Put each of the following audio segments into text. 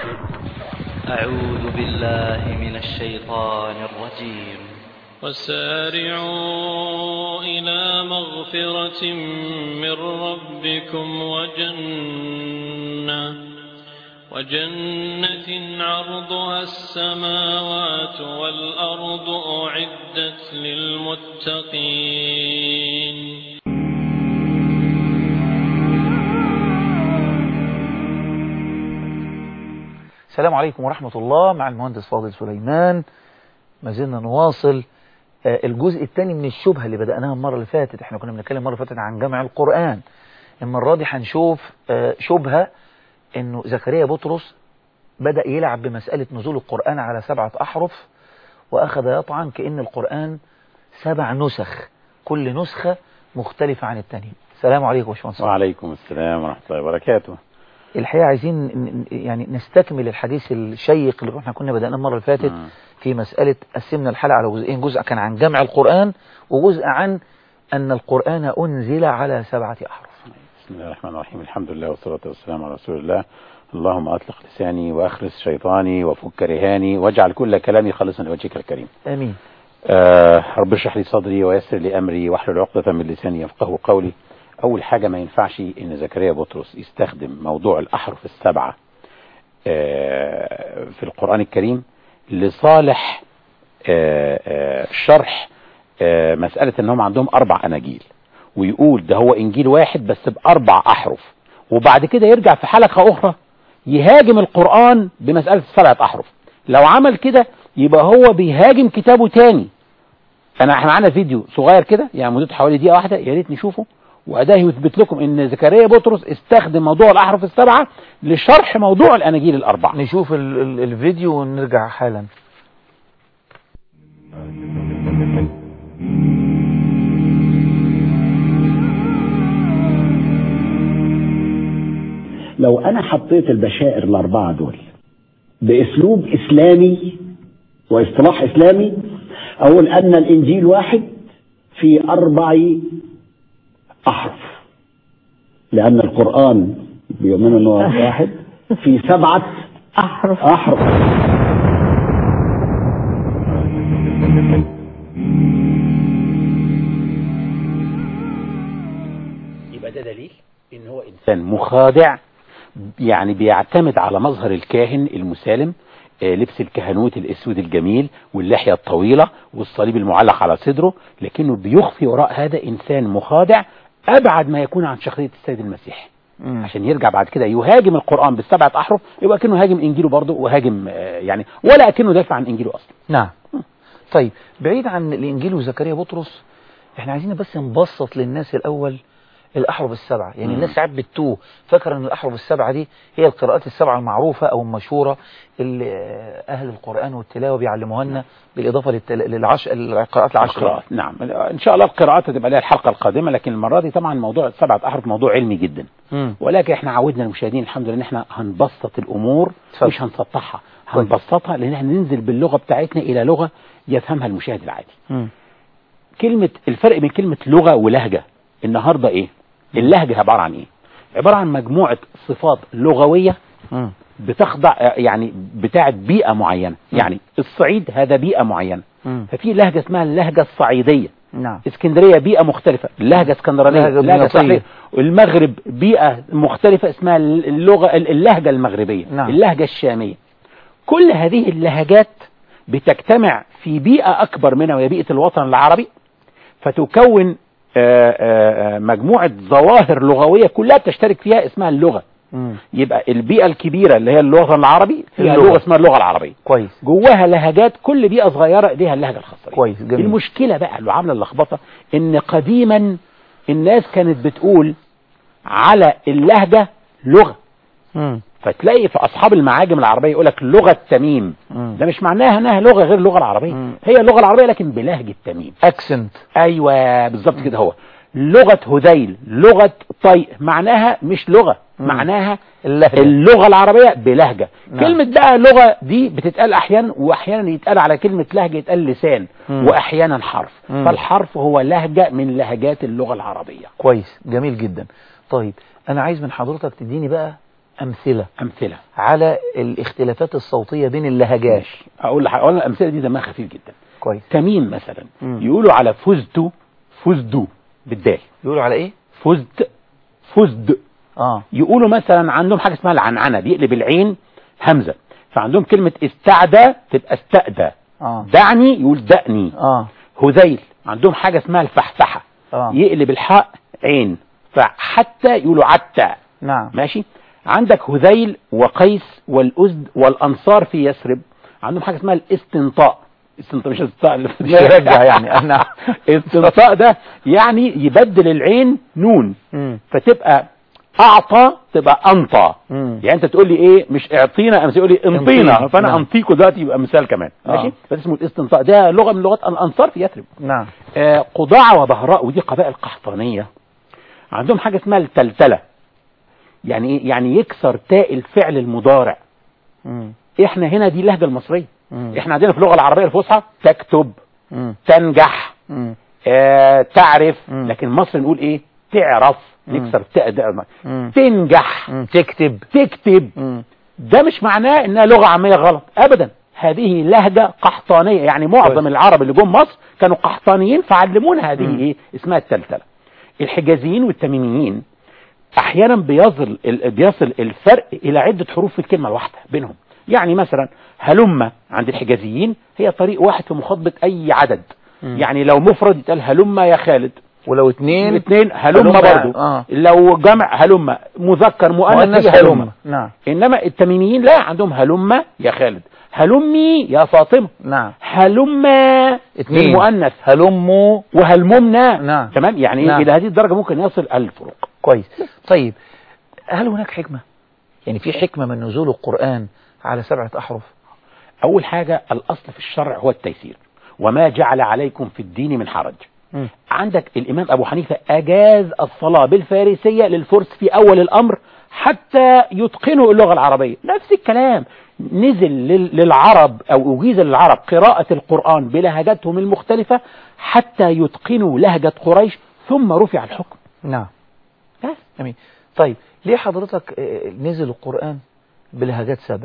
أعوذ بالله من الشيطان الرجيم وسارعوا إلى مغفرة من ربكم وجنة وجنة عرضها السماوات والأرض أعدت للمتقين السلام عليكم ورحمة الله مع المهندس فاضل سليمان ما زلنا نواصل آه، الجزء الثاني من الشبهة اللي بدأناها المرة اللي فاتت احنا كنا بنتكلم المرة اللي فاتت عن جمع القرآن المرة دي هنشوف آه، شبهة انه زكريا بطرس بدأ يلعب بمسألة نزول القرآن على سبعة أحرف وأخذ يطعن كأن القرآن سبع نسخ كل نسخة مختلفة عن الثانية السلام عليكم يا باشمهندس وعليكم السلام ورحمة الله وبركاته الحقيقة عايزين ن- ن- يعني نستكمل الحديث الشيق اللي احنا كنا بدأناه المرة اللي فاتت مم. في مسألة قسمنا الحلقة على جزئين جزء كان عن جمع القرآن وجزء عن أن القرآن أنزل على سبعة أحرف بسم الله الرحمن الرحيم الحمد لله والصلاة والسلام على رسول الله اللهم أطلق لساني وأخرس شيطاني وفك رهاني واجعل كل كلامي خالصا لوجهك الكريم آمين آه رب اشرح لي صدري ويسر لي أمري واحلل عقدة من لساني يفقه قولي أول حاجة ما ينفعش إن زكريا بطرس يستخدم موضوع الأحرف السبعة آه في القرآن الكريم لصالح آه آه شرح آه مسألة إنهم عندهم أربع أناجيل ويقول ده هو إنجيل واحد بس بأربع أحرف وبعد كده يرجع في حلقة أخرى يهاجم القرآن بمسألة سبعة أحرف لو عمل كده يبقى هو بيهاجم كتابه تاني انا احنا معانا فيديو صغير كده يعني مدته حوالي دقيقه واحده يا ريت نشوفه وده يثبت لكم ان زكريا بطرس استخدم موضوع الاحرف السبعه لشرح موضوع الاناجيل الاربعه نشوف ال ال الفيديو ونرجع حالا لو انا حطيت البشائر الاربعه دول باسلوب اسلامي واصطلاح اسلامي اقول ان الانجيل واحد في اربع احرف لان القران بيؤمنوا انه واحد في سبعه احرف احرف يبقى ده دليل ان هو انسان مخادع يعني بيعتمد على مظهر الكاهن المسالم آه، لبس الكهنوت الاسود الجميل واللحيه الطويله والصليب المعلق على صدره لكنه بيخفي وراء هذا انسان مخادع ابعد ما يكون عن شخصيه السيد المسيح مم. عشان يرجع بعد كده يهاجم القران بالسبعه احرف يبقى كانه هاجم انجيله برضه وهاجم آه، يعني ولا كانه دافع عن انجيله اصلا نعم طيب بعيد عن الإنجيل وزكريا بطرس احنا عايزين بس نبسط للناس الأول الأحرف السبعة يعني مم. الناس ساعات بتوه فاكرة أن الأحرف السبعة دي هي القراءات السبعة المعروفة أو المشهورة اللي آه، أهل القرآن والتلاوة بيعلموها لنا بالإضافة للتل... للعش... القراءات العشر القراءات نعم ان شاء الله القراءات هتبقى لها الحلقه القادمه لكن المره دي طبعا موضوع السبعه احرف موضوع علمي جدا مم. ولكن احنا عودنا المشاهدين الحمد لله ان احنا هنبسط الامور اتفضل. مش هنسطحها طيب. هنبسطها لان احنا ننزل باللغه بتاعتنا الى لغه يفهمها المشاهد العادي مم. كلمه الفرق بين كلمه لغه ولهجه النهارده ايه اللهجه عباره عن ايه عباره عن مجموعه صفات لغويه مم. بتخضع يعني بتاعت بيئه معينه يعني الصعيد هذا بيئه معينه مم. ففي لهجه اسمها اللهجه الصعيديه نعم اسكندريه بيئه مختلفه اللهجه اسكندرانيه لهجة اللهجه دمياطية. ساحليه المغرب بيئه مختلفه اسمها اللغه اللهجه المغربيه نعم. اللهجه الشاميه كل هذه اللهجات بتجتمع في بيئه اكبر منها وهي بيئه الوطن العربي فتكون آه، آه، آه، مجموعه ظواهر لغويه كلها بتشترك فيها اسمها اللغه مم. يبقى البيئه الكبيره اللي هي الوطن العربي فيها اللغة. لغه اسمها اللغه العربيه كويس جواها لهجات كل بيئه صغيره ليها اللهجه الخاصه بيها. كويس جميل المشكلة بقى اللي عاملة اللخبطة ان قديما الناس كانت بتقول على اللهجة لغة مم. فتلاقي في اصحاب المعاجم العربية يقول لك لغة تميم مم. ده مش معناها انها لغة غير اللغة العربية مم. هي اللغة العربية لكن بلهجة تميم اكسنت ايوه بالظبط كده هو لغة هذيل لغة طيء معناها مش لغة مم. معناها اللهجة اللغة العربية بلهجة نعم. كلمة بقى لغة دي بتتقال أحيانا وأحيانا يتقال على كلمة لهجة يتقال لسان مم. وأحيانا حرف مم. فالحرف هو لهجة من لهجات اللغة العربية كويس جميل جدا طيب انا عايز من حضرتك تديني بقى أمثلة امثله على الاختلافات الصوتية بين اللهجات اقول لك اقول لك الامثله دي دمها خفيف جدا كويس تميم مثلا مم. يقولوا على فزت فزدو بالدال يقولوا على إيه؟ فزت فزد آه يقولوا مثلا عندهم حاجه اسمها العنعنه بيقلب العين همزه فعندهم كلمه استعدى تبقى استأدى آه دعني يقول دأني آه هذيل عندهم حاجه اسمها الفحفحه آه يقلب الحاء عين فحتى يقولوا عتى نعم ماشي عندك هذيل وقيس والأزد والأنصار في يثرب عندهم حاجة اسمها الاستنطاء استنطاء مش الاستنطاء اللي في مش يرجع يعني أنا استنطاء ده يعني يبدل العين نون مم. فتبقى أعطى تبقى أنطى مم. يعني أنت تقول لي إيه مش اعطينا أمس يقول لي انطينا انطينا. فأنا نعم. أنطيكوا دلوقتي يبقى مثال كمان آه. ماشي بس اسمه الاستنطاء ده لغة من لغات الأنصار في يثرب نعم آه، قضاعة وبهراء ودي قبائل قحطانية عندهم حاجة اسمها التلتلة يعني ايه يعني يكسر تاء الفعل المضارع مم. احنا هنا دي اللهجة المصرية مم. احنا عندنا في اللغة العربية الفصحى تكتب مم. تنجح مم. آه، تعرف مم. لكن مصر نقول ايه تعرف مم. نكسر التاء ده مم. تنجح مم. تكتب تكتب مم. ده مش معناه انها لغة عامية غلط ابدا هذه لهجة قحطانية يعني معظم كويس. العرب اللي جم مصر كانوا قحطانيين فعلمونا هذه مم. ايه اسمها التلتلة الحجازيين والتميميين احيانا بيصل ال- بيصل الفرق الى عدة حروف في الكلمة الواحدة بينهم يعني مثلا هلم عند الحجازيين هي طريق واحد في مخاطبة اي عدد مم. يعني لو مفرد يتقال هلم يا خالد ولو اتنين اثنين هلم هلم، برضو آه. لو جمع هلم مذكر مؤنث مؤنث هي هلم نعم انما التميميين لا عندهم هلم يا خالد هلمي يا فاطمه نعم هلم اتنين. المؤنث هلموا وهلممنا نعم. تمام يعني نعم. نعم. الى هذه الدرجه ممكن يصل الفروق كويس طيب هل هناك حكمة يعني في حكمة من نزول القرآن على سبعة أحرف اول حاجه الاصل في الشرع هو التيسير وما جعل عليكم في الدين من حرج مم. عندك الامام ابو حنيفه اجاز الصلاه بالفارسيه للفرس في اول الامر حتى يتقنوا اللغه العربيه نفس الكلام نزل لل- للعرب او اجيز للعرب قراءه القران بلهجاتهم المختلفه حتى يتقنوا لهجه قريش ثم رفع الحكم نعم بس جميل طيب ليه حضرتك آه، نزل القرآن بلهجات سبع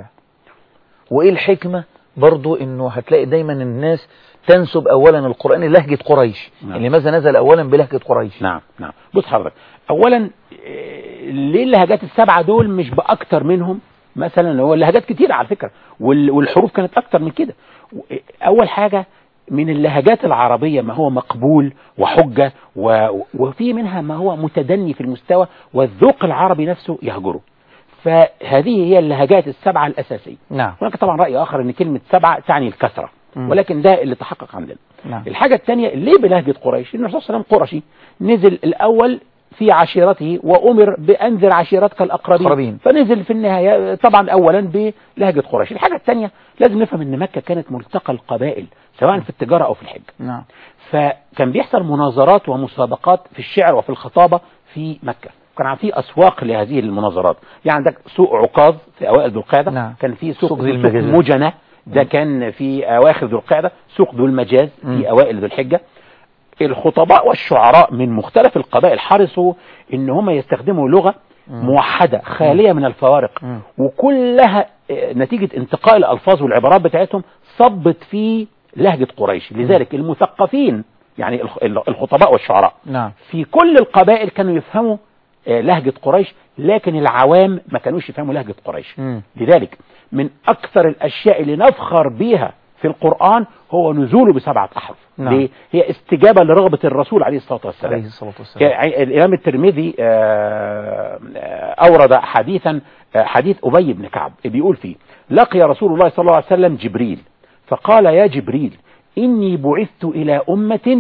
وإيه الحكمة برضو إنه هتلاقي دايما الناس تنسب أولا القرآن للهجة قريش نعم. يعني لماذا نزل أولا بلهجة قريش نعم نعم بص حضرتك اولا إيه، ليه اللهجات السبعه دول مش باكتر منهم مثلا هو اللهجات كتير على فكره وال- والحروف كانت اكتر من كده و- اول حاجه من اللهجات العربيه ما هو مقبول وحجه و- وفي منها ما هو متدني في المستوى والذوق العربي نفسه يهجره فهذه هي اللهجات السبعه الاساسيه نعم هناك طبعا راي اخر ان كلمه سبعه تعني الكثره مم. ولكن ده اللي تحقق عندنا نعم الحاجة الثانية ليه بلهجة قريش؟ لأن الرسول صلى الله عليه وسلم قرشي نزل الأول في عشيرته وأمر بأنذر عشيرتك الأقربين أقربين. فنزل في النهاية طبعا أولا بلهجة قريش الحاجة الثانية لازم نفهم أن مكة كانت ملتقى القبائل سواء في التجارة أو في الحج نعم فكان بيحصل مناظرات ومسابقات في الشعر وفي الخطابة في مكة كان في أسواق لهذه المناظرات يعني عندك سوق عكاظ في أوائل ذو القعدة نعم. كان في سوق, سوق ذي سوق المجازات. مجنة ده كان في أواخر ذو القعدة سوق ذو المجاز مم. في أوائل ذو الحجة الخطباء والشعراء من مختلف القبائل حرصوا ان هم يستخدموا لغة موحدة خالية من الفوارق مم. وكلها آه، نتيجة انتقاء الألفاظ والعبارات بتاعتهم صبت في لهجة قريش لذلك المثقفين يعني الخ- الخطباء والشعراء نعم في كل القبائل كانوا يفهموا آه، لهجة قريش لكن العوام ما كانوش يفهموا لهجة قريش مم. لذلك من أكثر الأشياء اللي نفخر بيها في القرآن هو نزوله بسبعة أحرف نعم. ليه؟ هي استجابة لرغبة الرسول عليه الصلاة والسلام عليه الصلاة والسلام يعني الإمام الترمذي آه، آه، أورد حديثا آه، حديث أبي بن كعب بيقول فيه لقي رسول الله صلى الله عليه وسلم جبريل فقال يا جبريل إني بعثت إلى أمة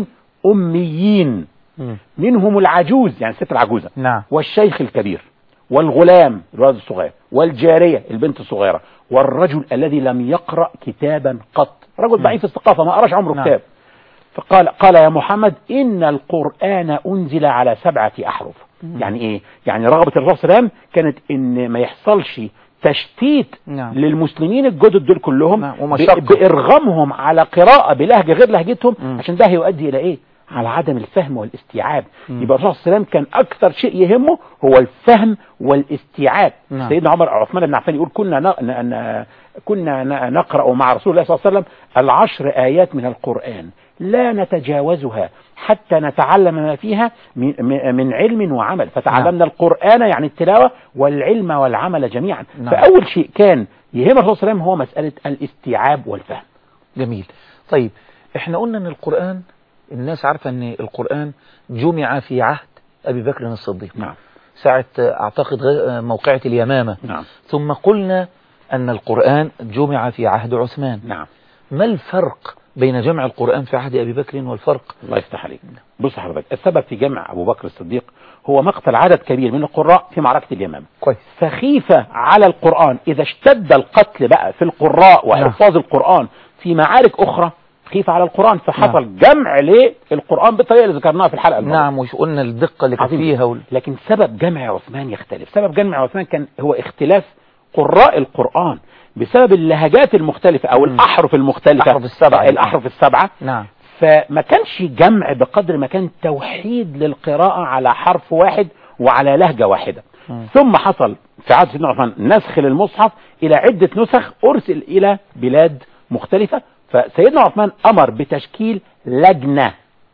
أميين مم. منهم العجوز يعني الست العجوزة نعم والشيخ الكبير والغلام الولد الصغير والجارية البنت الصغيرة والرجل الذي لم يقرأ كتابا قط رجل ضعيف الثقافة ما قراش عمره نعم. كتاب فقال قال يا محمد إن القرآن أنزل على سبعة أحرف يعني إيه يعني رغبة الرسول صلى الله عليه وسلم كانت إن ما يحصلش تشتيت نعم. للمسلمين الجدد دول كلهم نعم، ب- ومشقة. بإرغامهم على قراءة بلهجة غير لهجتهم مم. عشان ده هيؤدي إلى إيه على عدم الفهم والاستيعاب يبقى الرسول صلى الله عليه وسلم كان اكثر شيء يهمه هو الفهم والاستيعاب نعم. سيدنا عمر عثمان بن عفان يقول كنا ن... ن... ن... كنا ن- نقرا مع رسول الله صلى الله عليه وسلم العشر ايات من القران لا نتجاوزها حتى نتعلم ما فيها من, م- من علم وعمل فتعلمنا القرآن يعني التلاوة والعلم والعمل جميعا نعم. فأول شيء كان يهم الرسول صلى الله عليه وسلم هو مسألة الاستيعاب والفهم جميل طيب احنا قلنا ان القرآن الناس عارفة ان القرآن جمع في عهد ابي بكر الصديق نعم ساعة اعتقد غ- موقعة اليمامة نعم ثم قلنا ان القرآن جمع في عهد عثمان نعم ما الفرق بين جمع القرآن في عهد ابي بكر والفرق الله يفتح عليك بص حضرتك السبب في جمع أبو بكر الصديق هو مقتل عدد كبير من القراء في معركة اليمامة كويس فخيفة على القرآن إذا اشتد القتل بقى في القراء وحفاظ القرآن في معارك أخرى خيفة على القرآن فحصل جمع للقرآن بالطريقة اللي ذكرناها في الحلقة الماضية نعم وش قلنا الدقة اللي كانت عظيم. فيها وال... لكن سبب جمع عثمان يختلف سبب جمع عثمان كان هو اختلاف قراء القرآن بسبب اللهجات المختلفة أو مم. الأحرف المختلفة الأحرف السبعة. الأحرف السبعة نعم فما كانش جمع بقدر ما كان توحيد للقراءة على حرف واحد وعلى لهجة واحدة مم. ثم حصل في عهد سيدنا عثمان نسخ للمصحف إلى عدة نسخ أرسل إلى بلاد مختلفة فسيدنا عثمان أمر بتشكيل لجنة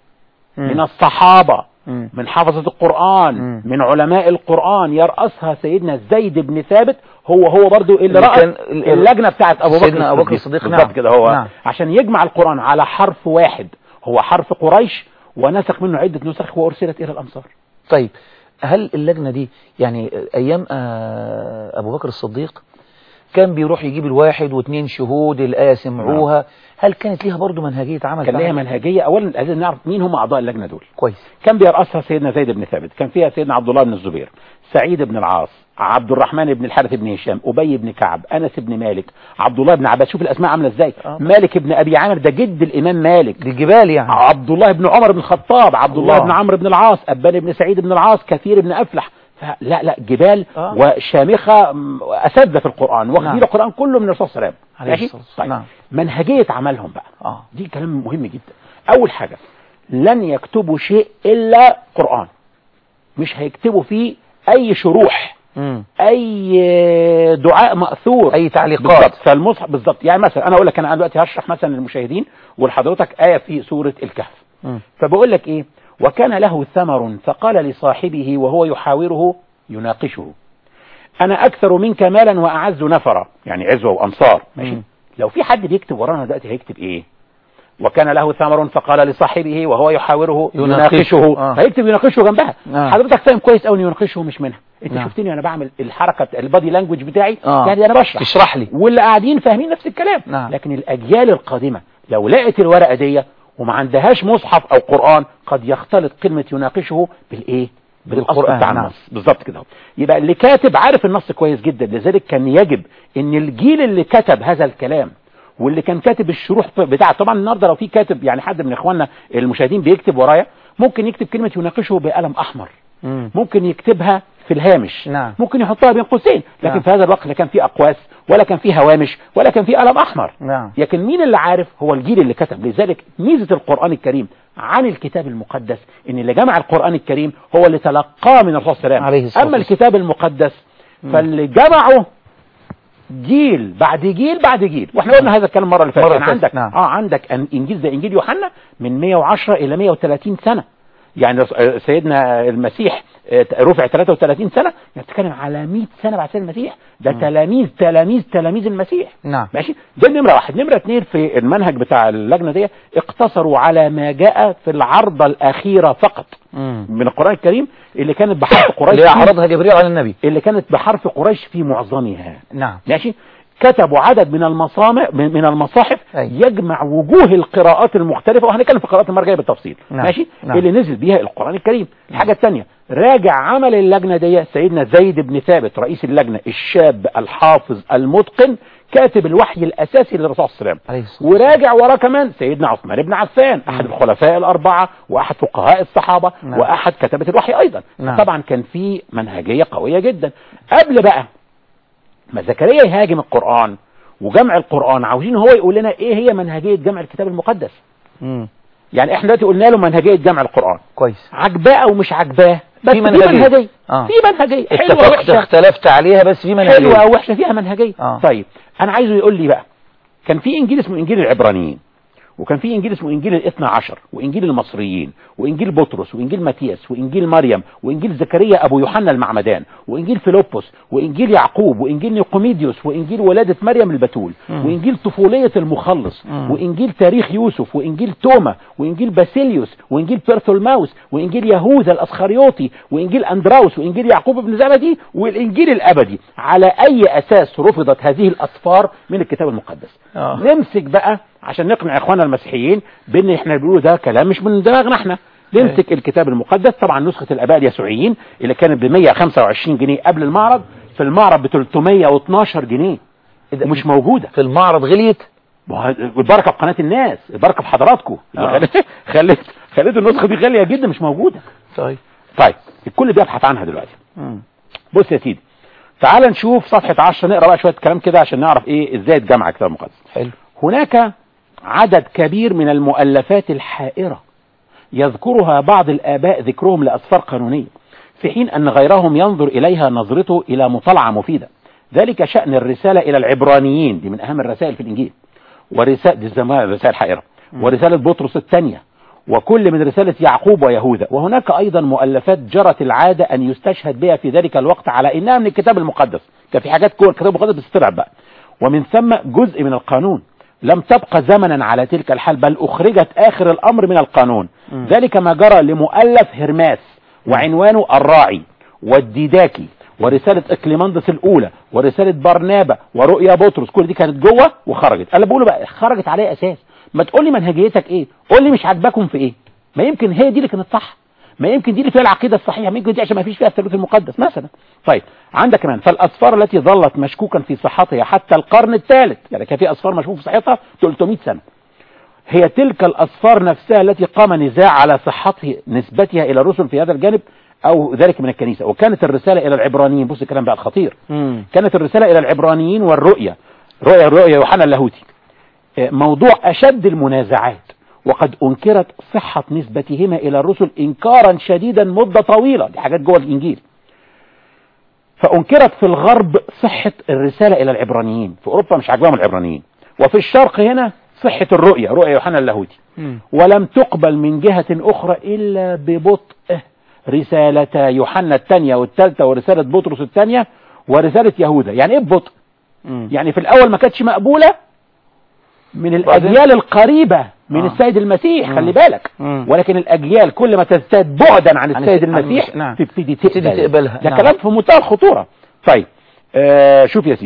من الصحابة مم. من حفظة القرآن مم. من علماء القرآن يرأسها سيدنا زيد بن ثابت هو هو برضو اللي اللي رأس كان ال- اللجنة بتاعت أبو بكر سيدنا أبو بكر الصديق، بالظبط نعم. كده هو نعم. عشان يجمع القرآن على حرف واحد هو حرف قريش ونسخ منه عدة نسخ وأرسلت إلى الأمصار طيب هل اللجنة دي يعني أيام آه، أبو بكر الصديق كان بيروح يجيب الواحد واثنين شهود الآية سمعوها هل كانت ليها برضو منهجية عمل كان ليها فعلا؟ منهجية أولا لازم نعرف مين هم أعضاء اللجنة دول كويس كان بيرأسها سيدنا زيد بن ثابت كان فيها سيدنا عبد الله بن الزبير سعيد بن العاص عبد الرحمن بن الحارث بن هشام أبي بن كعب أنس بن مالك عبد الله بن عباس شوف الأسماء عاملة إزاي آه. مالك بن أبي عامر ده جد الإمام مالك دي الجبال يعني عبد الله بن عمر بن الخطاب عبد الله, الله. بن عمرو بن العاص أبان بن سعيد بن العاص كثير بن أفلح لا لا جبال آه. وشامخة م، أساتذة في القرآن واخدين نعم. القرآن كله من الرسول صلى الله عليه وسلم عليه ماشي؟ الصلاة والسلام. طيب نعم. منهجية عملهم بقى آه. دي كلام مهم جدا أول حاجة لن يكتبوا شيء إلا قرآن مش هيكتبوا فيه أي شروح مم. أي دعاء مأثور أي تعليقات. بالظبط فالمصحف بالظبط يعني مثلا أنا أقول لك أنا دلوقتي هشرح مثلا للمشاهدين ولحضرتك آية في سورة الكهف مم. فبقول لك ايه وكان له ثمر فقال لصاحبه وهو يحاوره يناقشه انا اكثر منك مالا واعز نفرا يعني عزوه وانصار ماشي مم. لو في حد بيكتب ورانا دلوقتي هيكتب ايه وكان له ثمر فقال لصاحبه وهو يحاوره يناقشه. يناقشه آه. هيكتب يناقشه جنبها آه. حضرتك فاهم كويس قوي ان يناقشه مش منها انت نعم. شفتني وانا بعمل الحركه بتاع البادي لانجوج بتاعي آه. يعني انا بشرح تشرح لي واللي قاعدين فاهمين نفس الكلام نعم. لكن الاجيال القادمه لو لقت الورقه دي وما عندهاش مصحف او قران قد يختلط كلمه يناقشه بالايه بالقرآن، بالقران بتاع نعم. النص بالظبط كده يبقى اللي كاتب عارف النص كويس جدا لذلك كان يجب ان الجيل اللي كتب هذا الكلام واللي كان كاتب الشروح بتاع طبعا النهارده لو في كاتب يعني حد من اخواننا المشاهدين بيكتب ورايا ممكن يكتب كلمه يناقشه بقلم احمر مم. ممكن يكتبها في الهامش نعم. ممكن يحطها بين قوسين لكن نعم. في هذا الوقت لا كان في اقواس ولا كان في هوامش ولا كان في قلم احمر نعم لكن مين اللي عارف هو الجيل اللي كتب لذلك ميزة القرآن الكريم عن الكتاب المقدس ان اللي جمع القرآن الكريم هو اللي تلقاه من الرسول صلى الله عليه عليه وسلم الصلاة اما والسلام. الكتاب المقدس فاللي جمعه جيل بعد جيل بعد جيل واحنا قلنا هذا الكلام المره اللي فاتت مرة كان فاتت، عندك نعم. اه عندك أن- انجيل زي انجيل يوحنا من 110 الى 130 سنه يعني رس- آه، سيدنا المسيح آه، رفع 33 سنه يعني بتتكلم على 100 سنه بعد سيدنا المسيح ده تلاميذ تلاميذ تلاميذ المسيح نعم ماشي ده نمرة واحد نمرة اتنين في المنهج بتاع اللجنة دي اقتصروا على ما جاء في العرضة الأخيرة فقط مم. من القرآن الكريم اللي كانت بحرف قريش اللي في- عرضها جبريل على النبي اللي كانت بحرف قريش في معظمها نعم ماشي كتبوا عدد من المصامع من من المصاحف أي. يجمع وجوه القراءات المختلفة وهنتكلم في القراءات المرة الجاية بالتفصيل نعم. ماشي نعم. اللي نزل بيها القرآن الكريم الحاجة الثانية راجع عمل اللجنة دي سيدنا زيد بن ثابت رئيس اللجنة الشاب الحافظ المتقن كاتب الوحي الأساسي للرسول صلى الله عليه عليه وسلم الصلاة وراجع وراه كمان سيدنا عثمان بن عفان أحد الخلفاء الأربعة وأحد فقهاء الصحابة نعم. وأحد كتبة الوحي أيضا نعم. طبعا كان في منهجية قوية جدا قبل بقى ما زكريا يهاجم القرآن وجمع القرآن عاوزين هو يقول لنا ايه هي منهجية جمع الكتاب المقدس مم. يعني احنا دلوقتي قلنا له منهجيه جمع القران كويس عجباه او مش عجباه بس في في منهجية. منهجيه آه. في منهجيه حلوه اتفقت وحشه اختلفت عليها بس في منهجية حلوه او وحشه فيها منهجيه آه. طيب انا عايزه يقول لي بقى كان في انجيل اسمه انجيل العبرانيين وكان في انجيل اسمه انجيل الاثنى عشر وانجيل المصريين وانجيل بطرس وانجيل ماتياس وانجيل مريم وانجيل زكريا ابو يوحنا المعمدان وانجيل فيلبس وانجيل يعقوب وانجيل نيقوميديوس وانجيل ولاده مريم البتول وانجيل طفوليه المخلص وانجيل تاريخ يوسف وانجيل توما وانجيل باسيليوس وانجيل بيرثولماوس وانجيل يهوذا الاسخريوطي وانجيل اندراوس وانجيل يعقوب بن زبدي والانجيل الابدي على اي اساس رفضت هذه الاصفار من الكتاب المقدس آه. نمسك بقى عشان نقنع اخواننا المسيحيين بان احنا بنقوله ده كلام مش من دماغنا احنا نمسك الكتاب المقدس طبعا نسخه الاباء اليسوعيين اللي كانت ب 125 جنيه قبل المعرض في المعرض ب 312 جنيه إيه ده؟ مش موجوده في المعرض غليت ما هو البركه في قناه الناس البركه في حضراتكم آه. خليت خليت النسخه دي غاليه جدا مش موجوده طيب طيب الكل بيبحث عنها دلوقتي مم. بص يا سيدي تعال نشوف صفحه 10 نقرا بقى شويه كلام كده عشان نعرف ايه ازاي اتجمع الكتاب المقدس حلو هناك عدد كبير من المؤلفات الحائرة يذكرها بعض الآباء ذكرهم لأسفار قانونية في حين أن غيرهم ينظر إليها نظرته إلى مطالعة مفيدة ذلك شأن الرسالة إلى العبرانيين دي من أهم الرسائل في الإنجيل ورسالة دي الزمان رسائل حائرة ورسالة بطرس الثانية وكل من رسالة يعقوب ويهوذا وهناك أيضا مؤلفات جرت العادة أن يستشهد بها في ذلك الوقت على إنها من الكتاب المقدس كان في حاجات جوه الكتاب المقدس بتسترعب بقى ومن ثم جزء من القانون لم تبقى زمنا على تلك الحال بل أخرجت آخر الأمر من القانون ذلك ما جرى لمؤلف هرماس وعنوانه الراعي والديداكي ورسالة اكليماندس الأولى ورسالة برنابا ورؤيا بطرس كل دي كانت جوه وخرجت أنا بقوله بقى خرجت عليه أساس ما تقول لي منهجيتك إيه قول لي مش عاجباكم في إيه ما يمكن هي دي اللي كانت صح ما يمكن دي اللي فيها العقيدة الصحيحة ما يمكن دي عشان ما فيش فيها الثالوث المقدس مثلا طيب عندك كمان فالأسفار التي ظلت مشكوكا في صحتها حتى القرن الثالث يعني كان في أسفار مشكوك في صحتها 300 سنة هي تلك الأسفار نفسها التي قام نزاع على صحته نسبتها إلى الرسل في هذا الجانب أو ذلك من الكنيسة وكانت الرسالة إلى العبرانيين بص الكلام بقى الخطير مم. كانت الرسالة إلى العبرانيين والرؤية رؤية رؤية يوحنا اللاهوتي آه، موضوع أشد المنازعات وقد أنكرت صحة نسبتهما إلى الرسل إنكارا شديدا مدة طويلة دي حاجات جوه الإنجيل فأنكرت في الغرب صحة الرسالة إلى العبرانيين في أوروبا مش عاجباهم العبرانيين وفي الشرق هنا صحة الرؤية رؤية يوحنا اللاهوتي مم. ولم تقبل من جهة أخرى إلا ببطء رسالتا يوحنا الثانية والثالثة ورسالة بطرس الثانية ورسالة يهوذا يعني إيه ببطء مم. يعني في الأول ما كانتش مقبولة من بعدين؟ الأجيال القريبة من آه. السيد المسيح مم. خلي بالك مم. ولكن الأجيال كل ما تزداد بعدا عن عن السيد الس- عن المسيح المسيح، نعم. تبتدي تبتدي تقبل تقبلها، ده نعم. كلام في منتهى الخطورة طيب آه شوف يا سيدي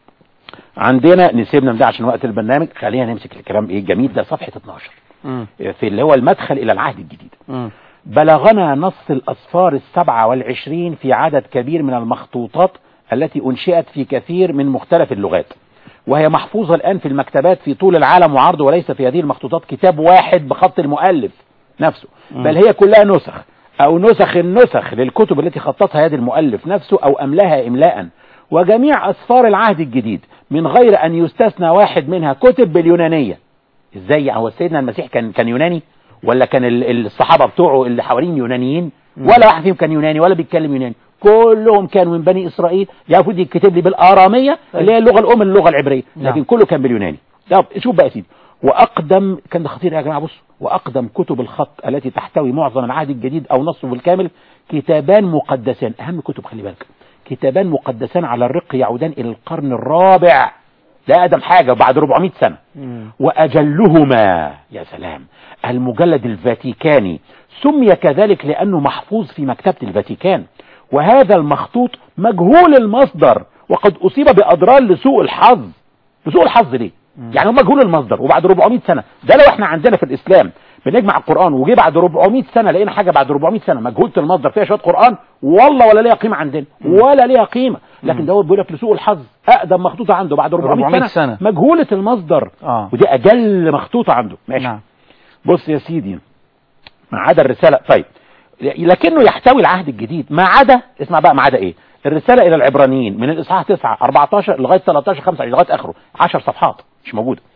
عندنا نسيبنا من ده عشان وقت البرنامج خلينا نمسك الكلام ايه الجميل ده صفحة 12 مم. في اللي هو المدخل إلى العهد الجديد مم. بلغنا نص الأسفار السبعة والعشرين في عدد كبير من المخطوطات التي أنشئت في كثير من مختلف اللغات وهي محفوظة الآن في المكتبات في طول العالم وعرض وليس في هذه المخطوطات كتاب واحد بخط المؤلف نفسه بل هي كلها نسخ أو نسخ النسخ للكتب التي خططها هذا المؤلف نفسه أو أملاها إملاء وجميع أسفار العهد الجديد من غير أن يستثنى واحد منها كتب باليونانية ازاي هو سيدنا المسيح كان كان يوناني ولا كان ال- الصحابه بتوعه اللي حوالين يونانيين ولا واحد فيهم كان يوناني ولا بيتكلم يوناني كلهم كانوا من بني اسرائيل المفروض يتكتب لي بالاراميه اللي هي اللغه الام اللغه العبريه نعم. لكن كله كان باليوناني طب شوف بقى يا سيدي واقدم كان ده خطير يا جماعه بصوا واقدم كتب الخط التي تحتوي معظم العهد الجديد او نصه بالكامل كتابان مقدسان اهم كتب خلي بالك كتابان مقدسان على الرق يعودان الى القرن الرابع ده اقدم حاجه بعد 400 سنه مم. وأجلهما يا سلام المجلد الفاتيكاني سمي كذلك لأنه محفوظ في مكتبة الفاتيكان وهذا المخطوط مجهول المصدر وقد أصيب بأضرار لسوء الحظ لسوء الحظ ليه؟ يعني هو مجهول المصدر وبعد 400 سنة ده لو احنا عندنا في الإسلام بنجمع القرآن وجي بعد 400 سنة لقينا حاجة بعد 400 سنة مجهولة المصدر فيها شوية قرآن والله ولا ليها قيمة عندنا ولا ليها قيمة لكن ده هو بيقول لك لسوء الحظ أقدم مخطوطة عنده بعد 400, 400 سنة, سنة. مجهولة المصدر آه. ودي اجل مخطوطه عنده ماشي نعم. بص يا سيدي ما عدا الرساله طيب لكنه يحتوي العهد الجديد ما عدا اسمع بقى ما عدا ايه الرساله الى العبرانيين من الاصحاح 9 14 لغايه 13 25 لغايه اخره 10 صفحات مش موجوده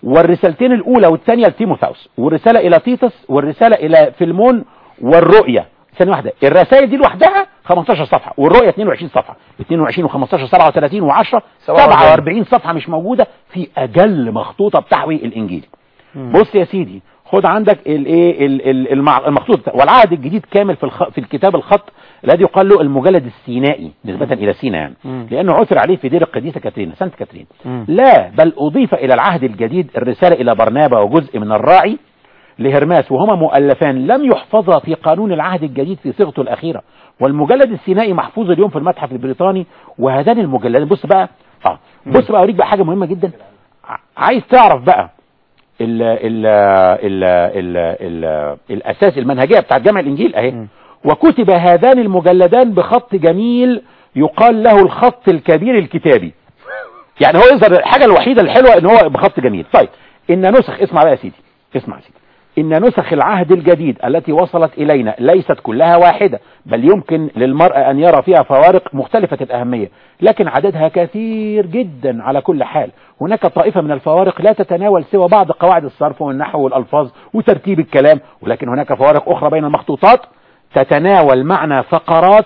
والرسالتين الاولى والثانيه لتيموثاوس والرساله الى تيتس والرساله الى فيلمون والرؤيا ثانيه واحده الرسائل دي لوحدها 15 صفحه والرؤيا 22 صفحه 22 و15 37 و10 47 صفحه مش موجوده في اجل مخطوطه بتحوي الانجيل بص يا سيدي خد عندك الايه ال- ال- المع- المخطوط بتاع- والعهد الجديد كامل في الخ... في الكتاب الخط الذي يقال له المجلد السينائي نسبة الى سينا يعني مم. لانه عثر عليه في دير القديسة كاترين سانت كاترين مم. لا بل اضيف الى العهد الجديد الرسالة الى برنابا وجزء من الراعي لهرماس وهما مؤلفان لم يحفظا في قانون العهد الجديد في صيغته الأخيرة والمجلد السينائي محفوظ اليوم في المتحف البريطاني وهذان المجلدان بص بقى اه بص بقى اوريك بقى حاجة مهمة جدا ع- عايز تعرف بقى ال ال ال ال ال الاساس المنهجيه بتاعت جامع الانجيل اهي مم. وكتب هذان المجلدان بخط جميل يقال له الخط الكبير الكتابي يعني هو يظهر الحاجه الوحيده الحلوه ان هو بخط جميل طيب ان نسخ اسمع بقى يا سيدي اسمع يا سيدي ان نسخ العهد الجديد التي وصلت الينا ليست كلها واحده بل يمكن للمرء ان يرى فيها فوارق مختلفه الاهميه لكن عددها كثير جدا على كل حال هناك طائفه من الفوارق لا تتناول سوى بعض قواعد الصرف والنحو والالفاظ وترتيب الكلام ولكن هناك فوارق اخرى بين المخطوطات تتناول معنى فقرات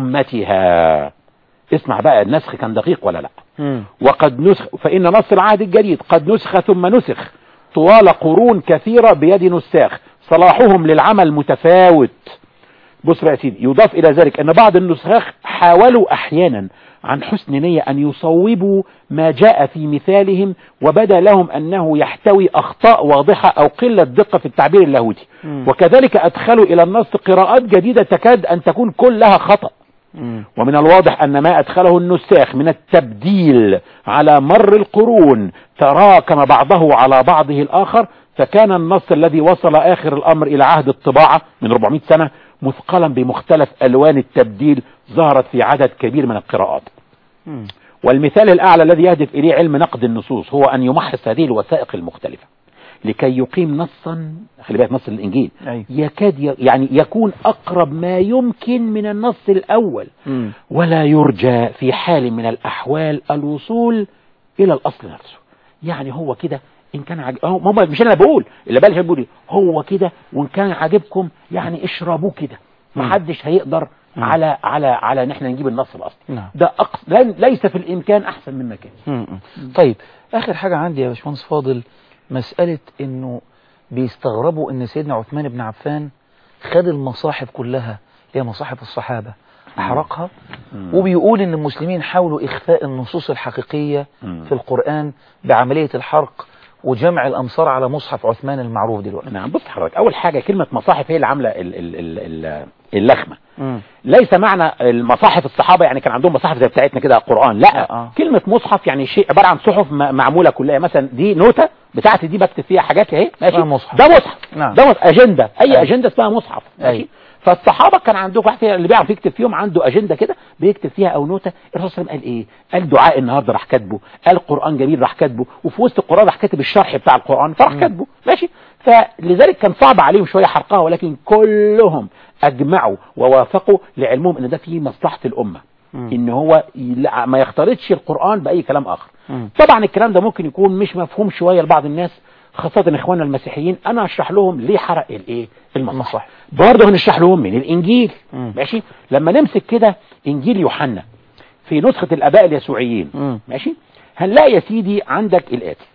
برمتها اسمع بقى النسخ كان دقيق ولا لا مم. وقد نسخ فإن نص العهد الجديد قد نسخ ثم نسخ طوال قرون كثيرة بيد نساخ صلاحهم للعمل متفاوت بص بقى يا سيدي يضاف إلى ذلك أن بعض النسخاخ حاولوا أحيانا عن حسن نية أن يصوبوا ما جاء في مثالهم وبدا لهم أنه يحتوي أخطاء واضحة أو قلة دقة في التعبير اللاهوتي مم. وكذلك أدخلوا إلى النص قراءات جديدة تكاد أن تكون كلها خطأ مم. ومن الواضح أن ما أدخله النساخ من التبديل على مر القرون تراكم بعضه على بعضه الآخر فكان النص الذي وصل آخر الأمر إلى عهد الطباعة من 400 سنة مثقلا بمختلف ألوان التبديل ظهرت في عدد كبير من القراءات مم. والمثال الأعلى الذي يهدف إليه علم نقد النصوص هو أن يمحص هذه الوثائق المختلفة لكي يقيم نصا خلي بالك نص الإنجيل أيوة. يكاد ي- يعني يكون أقرب ما يمكن من النص الأول مم. ولا يرجى في حال من الأحوال الوصول إلى الأصل نفسه يعني هو كده إن كان عج... هو ما هو- مش أنا بقول اللي بالي بيقول إيه؟ هو كده وإن كان عاجبكم يعني اشربوه كده محدش هيقدر مم. على على على ان احنا نجيب النص الاصلي نعم. ده أقص... لن... ليس في الامكان احسن مما كان مم. طيب آخر حاجة عندي يا باشمهندس فاضل مسألة إنه بيستغربوا إن سيدنا عثمان بن عفان خد المصاحف كلها هي مصاحف الصحابة أحرقها مم. وبيقول إن المسلمين حاولوا إخفاء النصوص الحقيقية مم. في القرآن بعملية الحرق وجمع الأمصار على مصحف عثمان المعروف دلوقتي نعم بص حضرتك اول حاجه كلمه مصاحف هي اللي عامله ال... ال... ال... ال... اللخمه مم. ليس معنى المصاحف الصحابه يعني كان عندهم مصاحف زي بتاعتنا كده قران لا آه. كلمه مصحف يعني شيء عباره عن صحف م- معموله كلها مثلا دي نوته بتاعتي دي بكتب فيها حاجات اهي ماشي اسمها مصحف. ده مصحف نعم. ده مصحف. اجنده اي أيوة. اجنده اسمها مصحف ماشي أيوة. فالصحابه كان عندهم واحد فيها اللي بيعرف يكتب فيهم عنده اجنده كده بيكتب فيها او نوته الرسول صلى الله عليه وسلم قال ايه قال دعاء النهارده راح كاتبه قال قران جميل راح كاتبه وفي وسط القران راح كاتب الشرح بتاع القران فراح كاتبه ماشي فلذلك كان صعب عليهم شويه حرقها ولكن كلهم اجمعوا ووافقوا لعلمهم ان ده فيه مصلحه الامه مم. ان هو يلا- ما يختلطش القران باي كلام اخر مم. طبعا الكلام ده ممكن يكون مش مفهوم شويه لبعض الناس خاصة اخواننا المسيحيين انا اشرح لهم ليه حرق الايه المصحف المصحف. برضه هنشرح لهم من الانجيل مم. ماشي لما نمسك كده انجيل يوحنا في نسخة الاباء اليسوعيين مم. ماشي هنلاقي يا سيدي عندك الاتي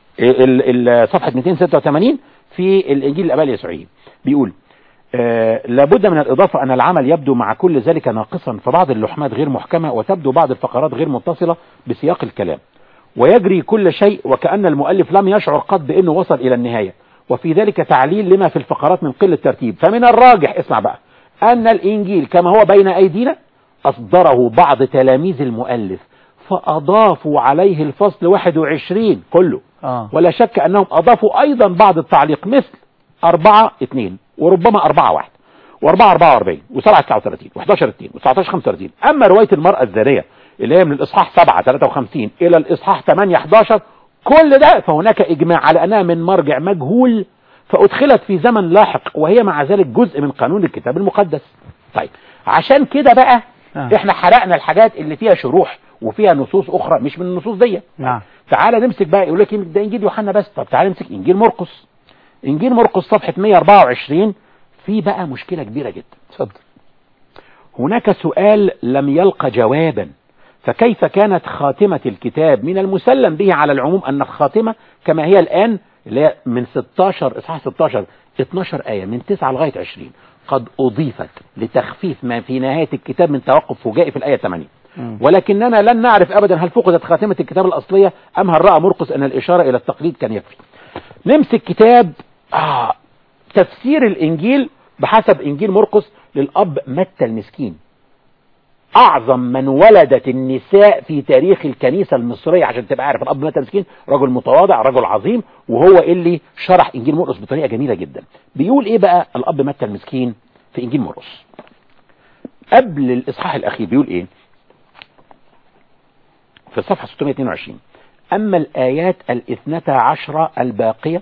ال- ال- صفحة 286 في الانجيل الاباء اليسوعيين بيقول آه لابد من الإضافة أن العمل يبدو مع كل ذلك ناقصا فبعض اللحمات غير محكمة وتبدو بعض الفقرات غير متصلة بسياق الكلام ويجري كل شيء وكأن المؤلف لم يشعر قد بأنه وصل إلى النهاية وفي ذلك تعليل لما في الفقرات من قلة ترتيب فمن الراجح اسمع بقى أن الإنجيل كما هو بين أيدينا أصدره بعض تلاميذ المؤلف فأضافوا عليه الفصل 21 كله آه. ولا شك أنهم أضافوا أيضا بعض التعليق مثل أربعة اثنين وربما أربعة واحد وأربعة أربعة وأربعين وسبعة تسعة وثلاثين وحداشر اثنين وتسعتاشر خمسة وثلاثين أما رواية المرأة الزانية اللي هي من الإصحاح سبعة ثلاثة وخمسين إلى الإصحاح ثمانية حداشر كل ده فهناك إجماع على أنها من مرجع مجهول فأدخلت في زمن لاحق وهي مع ذلك جزء من قانون الكتاب المقدس طيب عشان كده بقى آه. احنا حرقنا الحاجات اللي فيها شروح وفيها نصوص أخرى مش من النصوص دي نعم تعالى نمسك بقى يقول لك ده انجيل يوحنا بس طب تعالى نمسك انجيل مرقس انجيل مرقس صفحه 124 في بقى مشكله كبيره جدا اتفضل هناك سؤال لم يلقى جوابا فكيف كانت خاتمة الكتاب من المسلم به على العموم أن الخاتمة كما هي الآن اللي هي من 16 إصحاح 16 12 آية من 9 لغاية 20 قد أضيفت لتخفيف ما في نهاية الكتاب من توقف فجائي في الآية 8 ولكننا لن نعرف أبدا هل فقدت خاتمة الكتاب الأصلية أم هل رأى مرقس أن الإشارة إلى التقليد كان يكفي نمسك كتاب آه تفسير الإنجيل بحسب إنجيل مرقس للأب متى المسكين أعظم من ولدت النساء في تاريخ الكنيسة المصرية عشان تبقى عارف الأب متى المسكين رجل متواضع رجل عظيم وهو اللي شرح إنجيل مرقس بطريقة جميلة جدا بيقول إيه بقى الأب متى المسكين في إنجيل مرقس قبل الإصحاح الأخير بيقول إيه في الصفحة 622 أما الآيات الاثنتا عشرة الباقية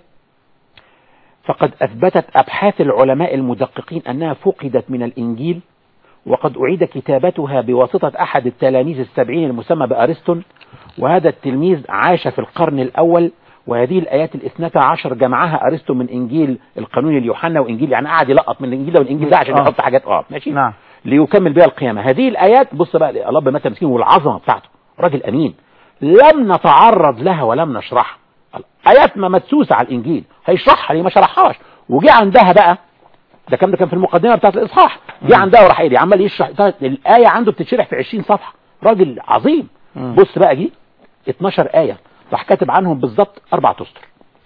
فقد أثبتت أبحاث العلماء المدققين أنها فقدت من الإنجيل وقد أعيد كتابتها بواسطة أحد التلاميذ السبعين المسمى بأرسطون وهذا التلميذ عاش في القرن الأول وهذه الآيات الاثنتا عشر جمعها أرسطو من إنجيل القانون اليوحنا وإنجيل يعني قاعد يلقط من الإنجيل ده والإنجيل ده عشان آه. يحط حاجات اه ماشي نعم ليكمل بها القيامة هذه الآيات بص بقى الأب متى مسكين والعظمة بتاعته راجل أمين لم نتعرض لها ولم نشرحها آيات ما مدسوسة على الإنجيل هيشرحها ليه ما شرحهاش وجي عندها بقى ده كان ده كان في المقدمة بتاعت الإصحاح جه عندها وراح قايل عمال يشرح طيب الآية عنده بتتشرح في 20 صفحة راجل عظيم مم. بص بقى جه 12 آية راح كاتب عنهم بالظبط أربع أسطر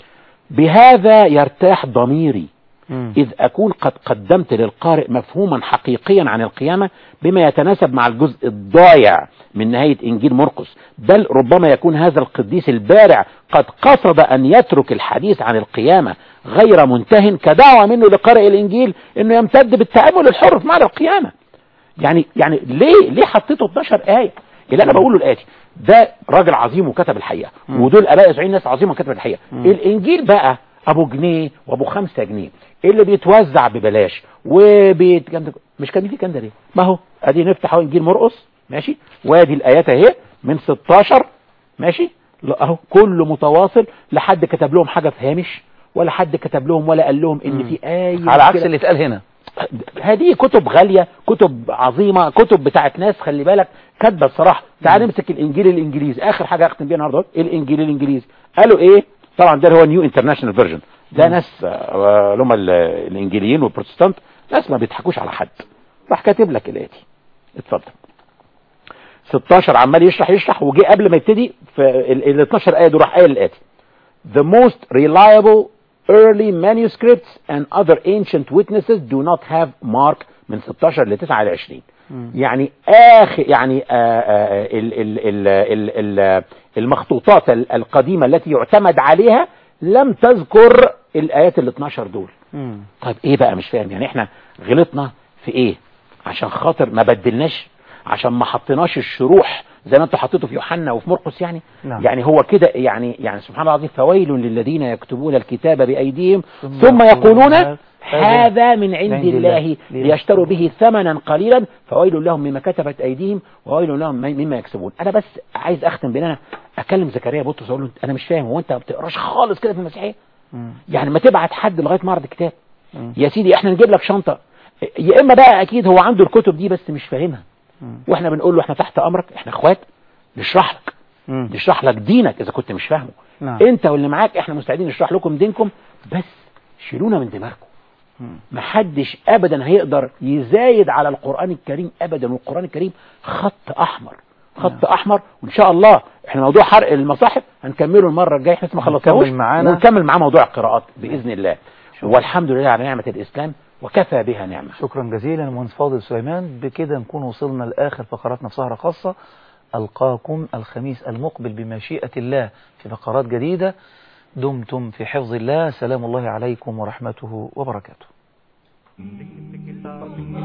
بهذا يرتاح ضميري مم. إذ أكون قد قدمت للقارئ مفهوما حقيقيا عن القيامة بما يتناسب مع الجزء الضايع من نهاية إنجيل مرقس بل ربما يكون هذا القديس البارع قد قصد أن يترك الحديث عن القيامة غير منته كدعوة منه لقارئ الإنجيل أنه يمتد بالتأمل الحر في معنى القيامة يعني يعني ليه ليه حطيته 12 آية اللي أنا بقوله الآتي ده راجل عظيم وكتب الحقيقة ودول آباء إسرائيل ناس عظيمة وكتب الحقيقة الإنجيل بقى أبو جنيه وأبو خمسة جنيه اللي بيتوزع ببلاش وبيت مش كان في كان ده ليه ما هو ادي نفتح اهو انجيل مرقس ماشي وادي الايات اهي من 16 ماشي لا اهو كله متواصل لا حد كتب لهم حاجه في هامش ولا حد كتب لهم ولا قال لهم ان في ايه على عكس كده. اللي اتقال هنا هذه كتب غالية كتب عظيمة كتب بتاعت ناس خلي بالك كاتبه الصراحة تعال نمسك الانجيل الانجليزي اخر حاجة اختم بيها النهارده الانجيل الانجليزي قالوا ايه طبعا ده هو نيو انترناشونال فيرجن ده ناس آه، اللي هم ال- الانجيليين والبروتستانت ناس ما بيضحكوش على حد راح كاتب لك الاتي اتفضل 16 عمال يشرح يشرح وجي قبل ما يبتدي في ال ال 12 ايه دول راح قايل الاتي The most reliable early manuscripts and other ancient witnesses do not have mark من 16 ل 9 ل 20 يعني اخر يعني آه، آه، ال ال ال ال ال المخطوطات ال- القديمة التي يعتمد عليها لم تذكر الايات ال 12 دول مم. طيب ايه بقى مش فاهم يعني احنا غلطنا في ايه عشان خاطر ما بدلناش عشان ما حطيناش الشروح زي ما انتوا حطيتوا في يوحنا وفي مرقس يعني نعم. يعني هو كده يعني يعني سبحان الله العظيم فويل للذين يكتبون الكتاب بايديهم ثم ثم يقولون يقولون هذا من عند عند الله الله ليشتروا به ثمنا قليلا فويل لهم مما كتبت ايديهم وويل لهم مما يكسبون انا بس عايز اختم بان انا اكلم زكريا بطرس اقول له انا مش فاهم هو انت ما بتقراش خالص كده في المسيحيه مم. يعني ما تبعت حد لغايه معرض الكتاب مم. يا سيدي احنا نجيب لك شنطه يا اما بقى اكيد هو عنده الكتب دي بس مش فاهمها مم. واحنا بنقول له احنا تحت امرك احنا اخوات نشرح لك مم. نشرح لك دينك اذا كنت مش فاهمه نعم. انت واللي معاك احنا مستعدين نشرح لكم دينكم بس شيلونا من دماغكم مم. محدش ابدا هيقدر يزايد على القران الكريم ابدا والقران الكريم خط احمر خط احمر وان شاء الله احنا موضوع حرق المصاحف هنكمله المره الجايه احنا لسه ما خلصناهوش هنكمل معانا. ونكمل معاه موضوع القراءات باذن الله والحمد لله على نعمه الاسلام وكفى بها نعمه شكرا جزيلا مهندس فاضل سليمان بكده نكون وصلنا لآخر فقراتنا في سهرة خاصة ألقاكم الخميس المقبل بمشيئة الله في فقرات جديدة دمتم في حفظ الله سلام الله عليكم ورحمته وبركاته